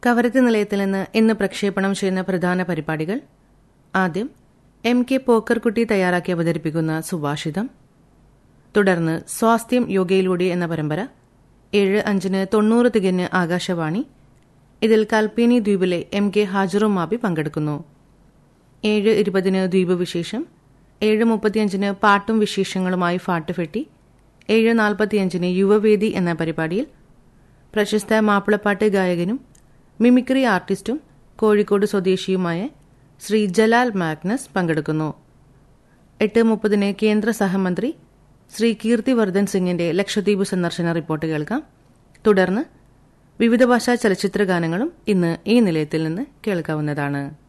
കവരത്തി നിലയത്തിൽ നിന്ന് ഇന്ന് പ്രക്ഷേപണം ചെയ്യുന്ന പ്രധാന പരിപാടികൾ ആദ്യം എം കെ പോക്കർകുട്ടി തയ്യാറാക്കി അവതരിപ്പിക്കുന്ന സുഭാഷിതം തുടർന്ന് സ്വാസ്ഥ്യം യോഗയിലൂടെ എന്ന പരമ്പര ഏഴ് അഞ്ചിന് തൊണ്ണൂറ് തികഞ്ഞ് ആകാശവാണി ഇതിൽ കൽപ്പേനി ദ്വീപിലെ എം കെ ഹാജറും മാബി പങ്കെടുക്കുന്നു ഏഴ് ഇരുപതിന് ദ്വീപ് വിശേഷം ഏഴ് മുപ്പത്തിയഞ്ചിന് പാട്ടും വിശേഷങ്ങളുമായി ഫാട്ടുഫെട്ടി ഏഴ് നാൽപ്പത്തിയഞ്ചിന് യുവവേദി എന്ന പരിപാടിയിൽ പ്രശസ്ത മാപ്പിളപ്പാട്ട് ഗായകനും മിമിക്രി ആർട്ടിസ്റ്റും കോഴിക്കോട് സ്വദേശിയുമായ ശ്രീ ജലാൽ മാഗ്നസ് പങ്കെടുക്കുന്നു എട്ട് മുപ്പതിന് കേന്ദ്ര സഹമന്ത്രി ശ്രീ കീർത്തിവർദ്ധൻ സിംഗിന്റെ ലക്ഷദ്വീപ് സന്ദർശന റിപ്പോർട്ട് കേൾക്കാം തുടർന്ന് വിവിധ ഭാഷാ ചലച്ചിത്ര ഗാനങ്ങളും ഇന്ന് ഈ നിലയത്തിൽ നിന്ന് കേൾക്കാവുന്നതാണ്